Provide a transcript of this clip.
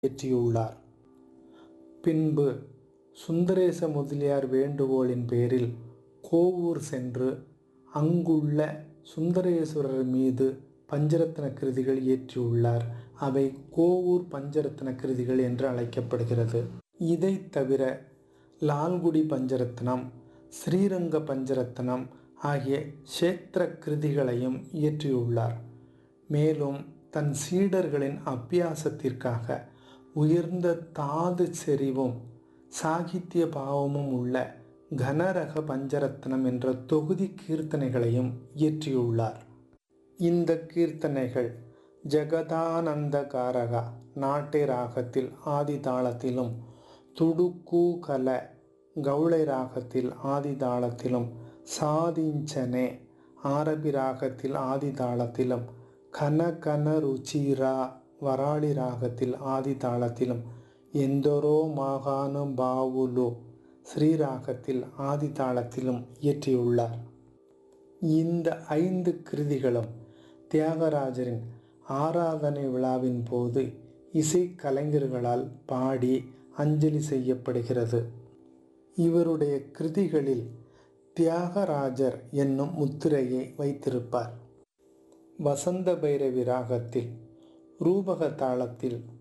இயற்றியுள்ளார் பின்பு சுந்தரேச முதலியார் வேண்டுகோளின் பேரில் கோவூர் சென்று அங்குள்ள சுந்தரேஸ்வரர் மீது பஞ்சரத்ன கிருதிகள் இயற்றியுள்ளார் அவை கோவூர் பஞ்சரத்ன கிருதிகள் என்று அழைக்கப்படுகிறது இதை தவிர லால்குடி பஞ்சரத்னம் ஸ்ரீரங்க பஞ்சரத்னம் ஆகிய க்ஷேத்திர கிருதிகளையும் இயற்றியுள்ளார் மேலும் தன் சீடர்களின் அபியாசத்திற்காக உயர்ந்த தாது செறிவும் சாகித்ய பாவமும் உள்ள கனரக பஞ்சரத்னம் என்ற தொகுதி கீர்த்தனைகளையும் இயற்றியுள்ளார் இந்த கீர்த்தனைகள் ஜெகதானந்தகாரகா நாட்டை ராகத்தில் ஆதி தாளத்திலும் துடுக்கு கல கௌளை ராகத்தில் ஆதி தாளத்திலும் சாதிஞ்சனே ஆரபி ராகத்தில் ஆதி தாளத்திலும் கன கன ருச்சிரா வராளி ராகத்தில் ஆதி தாளத்திலும் எந்தொரோ மாகாணு பாவுலு ஸ்ரீராகத்தில் ஆதி தாளத்திலும் இயற்றியுள்ளார் இந்த ஐந்து கிருதிகளும் தியாகராஜரின் ஆராதனை விழாவின் போது இசை கலைஞர்களால் பாடி அஞ்சலி செய்யப்படுகிறது இவருடைய கிருதிகளில் தியாகராஜர் என்னும் முத்திரையை வைத்திருப்பார் வசந்த பைரவி ராகத்தில் ரூபக தாளத்தில்